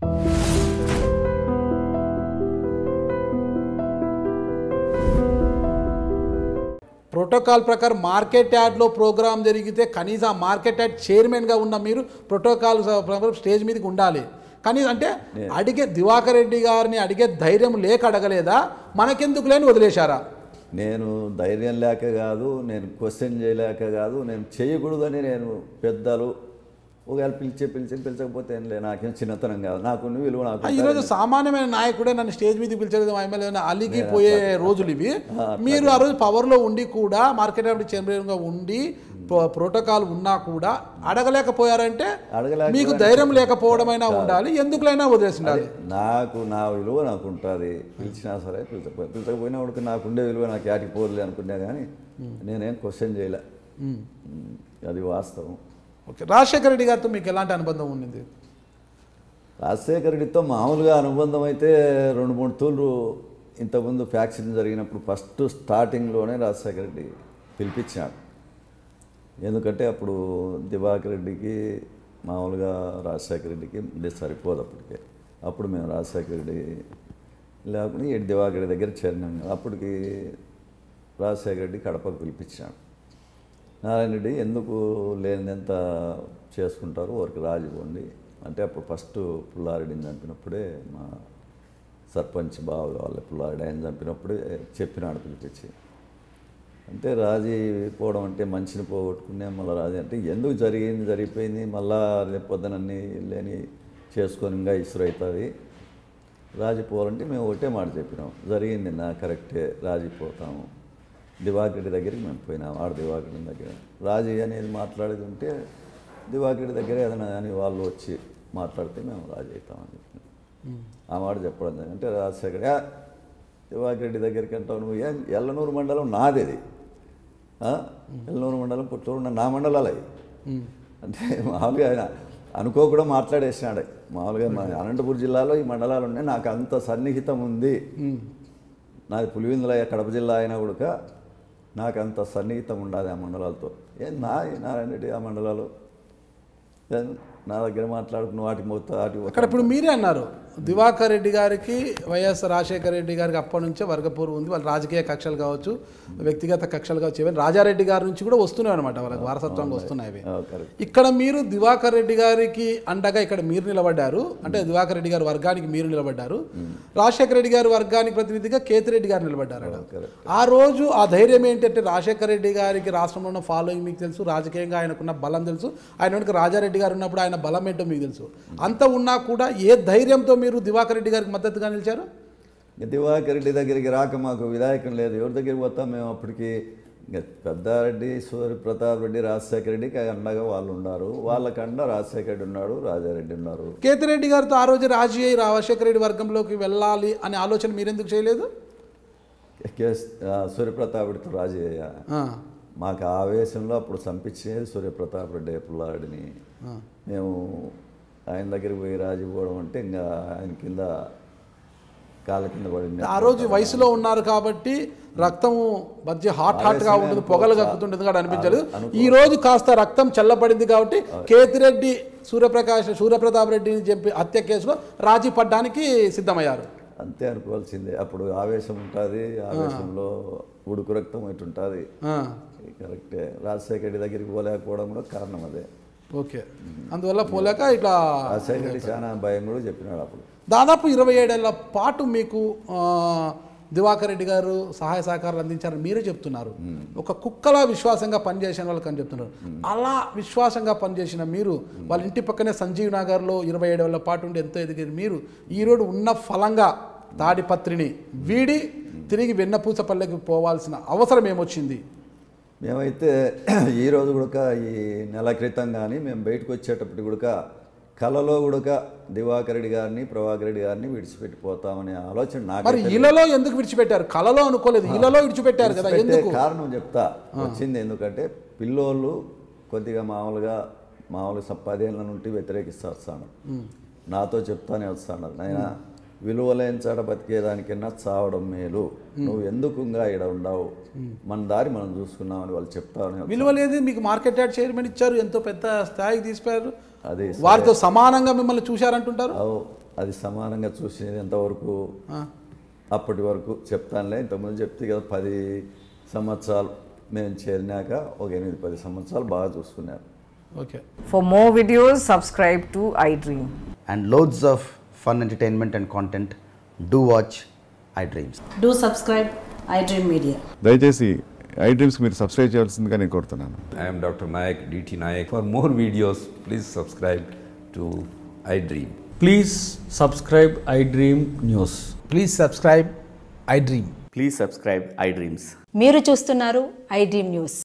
Protocol ప్రకారం market యార్డ్లో programme జరిగితే కనీసం ఆ మార్కెట్ యార్డ్ చైర్మన్గా ఉన్న మీరు ప్రోటోకాల్ ప్రకారం స్టేజ్ మీదకి ఉండాలి కానీ అంటే అడిగే దివాకర్ రెడ్డి గారిని అడిగే ధైర్యం లేక అడగలేదా మనకెందుకు లేని వదిలేశారా నేను ధైర్యం లేక కాదు నేను క్వశ్చన్ చేయలేక కాదు నేను చేయకూడదని నేను పెద్దలు ఒకవేళ పిలిచే పిలిచి పిలిచకపోతే ఏం లే నాకేం చిన్నతనం కాదు నాకున్న విలువ నాకు ఆ, ఈరోజు సామాన్యమైన నాయకుడే నన్ను స్టేజ్ మీదకి పిలిచలేదు మా ఎమ్మెల్యే అలిగి పోయే రోజులు ఇవి మీరు ఆ రోజు పవర్లో ఉండి కూడా మార్కెట్ యార్డ్ చైర్మన్గా ఉండి ప్రో- ప్రోటోకాల్ ఉన్నా కూడా అడగలేకపోయారంటే అడగలేకపోయారంటే- మీకు ధైర్యం లేకపోవడమైనా ఉండాలి ఎందుకులైనా వదిలేసి ఉండాలి నాకు నా విలువ నాకు ఉంటుంది పిలిచినా సరే పిలిచకపోయి పిలిచకపోయినా కూడా నాకు ఉండే విలువ నాకు యాటికి పోదులే అనుకున్నా కానీ నేనేం క్వశ్చన్ చేయలే ఉమ్, అది వాస్తవం ఓకే రాజశేఖర రెడ్డి గారితో మీకు ఎలాంటి అనుబంధం ఉండింది రాజశేఖర రెడ్డితో మామూలుగా అనుబంధం అయితే రెండు మూడు తూర్లు ఇంతకుముందు ఫ్యాక్షన్ జరిగినప్పుడు ఫస్ట్ స్టార్టింగ్లోనే రాజశేఖర రెడ్డి పిలిపించాడు ఎందుకంటే అప్పుడు దివాకర్ రెడ్డికి మామూలుగా రాజశేఖర రెడ్డికి ఇది సరిపోదు అప్పటికే అప్పుడు మేము రాజశేఖర రెడ్డి లేకుండా ఈ దివాకర్ రెడ్డి దగ్గర చేరినాం కదా అప్పటికి రాజశేఖర రెడ్డి కడపకు పిలిపించాడు నారాయణ రెడ్డి ఎందుకు లేనిదంత చేసుకుంటారు వారికి రాజు ఇవ్వండి అంటే అప్పుడు ఫస్ట్ పుల్లారెడ్డిని చంపినప్పుడే మా సర్పంచ్ బావ వాళ్ళ పుల్లారెడ్డి ఆయన చంపినప్పుడే చెప్పినాడు పిలిపించి అంటే రాజీ పోవడం అంటే మనిషిని పోగొట్టుకునే మళ్ళీ రాజీ అంటే ఎందుకు జరిగింది జరిగిపోయింది మళ్ళా రేపు పొద్దునన్నీ లేని చేసుకొని ఇంకా ఇసురు అవుతుంది రాజీ పోవాలంటే మేము ఒకటే మాట చెప్పినాం జరిగింది నా కరెక్టే రాజీ పోతాము దివాకరెడ్డి దగ్గరికి మేము పోయినాం ఆడ దివాకరెడ్డి దగ్గర రాజీ అనేది మాట్లాడేది ఉంటే దివాకరెడ్డి దగ్గర ఏదైనా కానీ వాళ్ళు వచ్చి మాట్లాడితే మేము రాజీ అవుతామని చెప్పినాం ఆ మాట చెప్పడం జరిగింది. అంటే రాజశేఖర్ "యా, దివాకరెడ్డి దగ్గరికి అంటావు నువ్వు ఏం ఎల్లనూరు మండలం నాది అది ఆ? ఎల్లనూరు మండలం పుట్టూరు ఉన్న నా మండలాలు అవి అంటే మామూలుగా ఆయన అనుకోకుండా మాట్లాడేసినాడు మామూలుగా మన అనంతపురం జిల్లాలో ఈ మండలాలు ఉన్నాయి నాకు అంత సన్నిహితం ఉంది నాది పులివెందుల కడప జిల్లా అయినా కూడా నాకు అంత సన్నిహితం ఉండాలి ఆ మండలాలతో ఏం నా నారాయణ రెడ్డి ఆ మండలాలు ఏం నా దగ్గర మాట్లాడుకున్న వాటికి పోతా వాటికి పోతా. అక్కడ ఇప్పుడు మీరే అన్నారు దివాకర్ రెడ్డి గారికి వైఎస్ రాజశేఖర రెడ్డి గారికి అప్పటి నుంచే వర్గపూర్వం ఉంది వాళ్ళ రాజకీయ కక్షలు కావచ్చు వ్యక్తిగత కక్షలు కావచ్చు ఈవెన్ రాజారెడ్డి గారి నుంచి కూడా వస్తున్నాయి అనమాట వాళ్ళకి వారసత్వంగా వస్తున్నాయి అవి ఆ, కరెక్ట్ ఇక్కడ మీరు దివాకర్ రెడ్డి గారికి అండగా ఇక్కడ మీరు నిలబడ్డారు అంటే దివాకర్ రెడ్డి గారి వర్గానికి మీరు నిలబడ్డారు రాజశేఖర రెడ్డి గారి వర్గానికి ప్రతినిధిగా కేతిరెడ్డి గారు నిలబడ్డారు అక్కడ. కరెక్ట్ ఆ రోజు ఆ ధైర్యం ఏంటంటే రాజశేఖర రెడ్డి గారికి రాష్ట్రంలో ఉన్న ఫాలోయింగ్ మీకు తెలుసు రాజకీయంగా ఆయనకున్న బలం తెలుసు ఆయన వెనుక రాజారెడ్డి గారు ఉన్నప్పుడు ఆయన బలం ఏంటో మీకు తెలుసు అంత ఉన్నా కూడా ఏ ధైర్యంతో మీరు దివాకర్ రెడ్డి గారికి మద్దతుగా నిలిచారు ఇక దివాకర్ రెడ్డి దగ్గరికి రాక మాకు విధాయకం లేదు ఎవరి దగ్గరికి పోతాం మేము అప్పటికి ఇంకా పెద్దారెడ్డి సూర్య ప్రతాప్ రెడ్డి రాజశేఖర రెడ్డికి అండగా వాళ్ళు ఉన్నారు వాళ్ళకండ రాజశేఖర రెడ్డి ఉన్నాడు రాజారెడ్డి ఉన్నారు కేతిరెడ్డి గారితో ఆ రోజు రాజీ అయి రాజశేఖర రెడ్డి వర్గంలోకి వెళ్ళాలి అనే ఆలోచన మీరెందుకు చేయలేదు కేస్ ఆ, సూర్యప్రతాప్ రెడ్డితో రాజీ అయ్యా ఆ, మాకు ఆ ఆవేశంలో అప్పుడు చంపించేది సూర్యప్రతాప్ రెడ్డి పుల్లారెడ్డిని ఆ. మేము ఆయన దగ్గరికి పోయి రాజీ పోవడం అంటే ఇంకా ఆయన కింద కాళ్ళ కింద పడింది ఆ రోజు వయసులో ఉన్నారు కాబట్టి రక్తము మధ్య హాట్ హాట్ గా ఉంటుంది పొగలు కక్కుతుంటుంది కూడా అనిపించలేదు ఈ రోజు కాస్త రక్తం చల్లబడింది కాబట్టి కేతిరెడ్డి సూర్యప్రకాష్ సూర్యప్రతాప్ రెడ్డిని చెప్పి హత్య కేసులో రాజీ పడ్డానికి సిద్ధమయ్యారు అంతే అనుకోవాల్సిందే అప్పుడు ఆవేశం ఉంటుంది ఆవేశంలో ఉడుకు రక్తం ఇటు ఉంటుంది ఆ, కరెక్టే రాజశేఖర రెడ్డి దగ్గరికి పోలేకపోవడం కూడా కారణం అదే ఓకే అందువల్ల పోలేక ఇట్లా రాజశేఖర రెడ్డి చాలా భయం కూడా చెప్పినాడు అప్పుడు దాదాపు ఇరవై ఏడేళ్ల పాటు మీకు ఆ, దివాకర్ రెడ్డి గారు సహాయ సహకారాలు అందించారని మీరే చెప్తున్నారు ఒక కుక్కలా విశ్వాసంగా పనిచేసిన వాళ్ళకి అని చెప్తున్నారు అలా విశ్వాసంగా పనిచేసిన మీరు వాళ్ళ ఇంటి పక్కనే సంజీవ్ నగర్లో ఇరవై ఏడేళ్ల పాటు ఉండి ఎంతో ఎదిగిన మీరు ఈరోడు ఉన్న ఫలంగా తాడిపత్రిని వీడి తిరిగి వెన్నపూసపల్లెకి పోవాల్సిన అవసరం ఏమొచ్చింది మేమైతే ఈ రోజు కూడా ఈ నెల క్రితం కానీ మేము బయటకు వచ్చేటప్పటికి కూడా కలలో కూడా దివాకర్ రెడ్డి గారిని ప్రభాకర్ రెడ్డి గారిని విడిచిపెట్టిపోతామనే ఆలోచన మరి నాకు ఇళ్లలో ఎందుకు విడిచిపెట్టారు కలలో అనుకోలేదు ఇళ్లలో విడిచిపెట్టారు కదా పెట్టే ఎందుకు కారణం చెప్తా వచ్చింది ఎందుకంటే పిల్లోళ్ళు కొద్దిగా మామూలుగా మామూలుగా స- పదేళ్ళ నుండి వ్యతిరేకిస్తూ వస్తాను నాతో చెప్తానే వస్తాను నాయన విలువలేని చాట బతికేదానికన్నా చావడం మేలు నువ్వు ఎందుకు ఇంకా ఈడ ఉండవు మన దారి మనం చూసుకున్నామని వాళ్ళు చెప్తానే విలువ లేదు మీకు మార్కెట్ యార్డ్ చైర్మన్ ఇచ్చారు ఎంతో పెద్ద స్థాయికి తీసిపోయారు అది వారితో సమానంగా మిమ్మల్ని చూశారంటుంటారు అవు అది సమానంగా చూసినది ఎంతవరకు ఆ, అప్పటి వరకు చెప్తానులే ఇంతకుముందు చెప్తే కదా పది సంవత్సరాలు మేము చేరినాక ఒక ఎనిమిది పది సంవత్సరాలు బాగా చూసుకున్నారు okay For more videos, subscribe to iDream. and loads of fun entertainment and content, do watch iDreams. Do subscribe iDream Media. దయచేసి ఐ డ్రీమ్స్కి మీరు సబ్స్క్రైబ్ చేయాల్సిందిగా నేను కోరుతున్నాను I am Dr. Nayak, DT Nayak. For more videos, please subscribe to iDream. Please subscribe iDream News. Please subscribe iDream. Please subscribe iDreams. మీరు చూస్తున్నారు iDream News.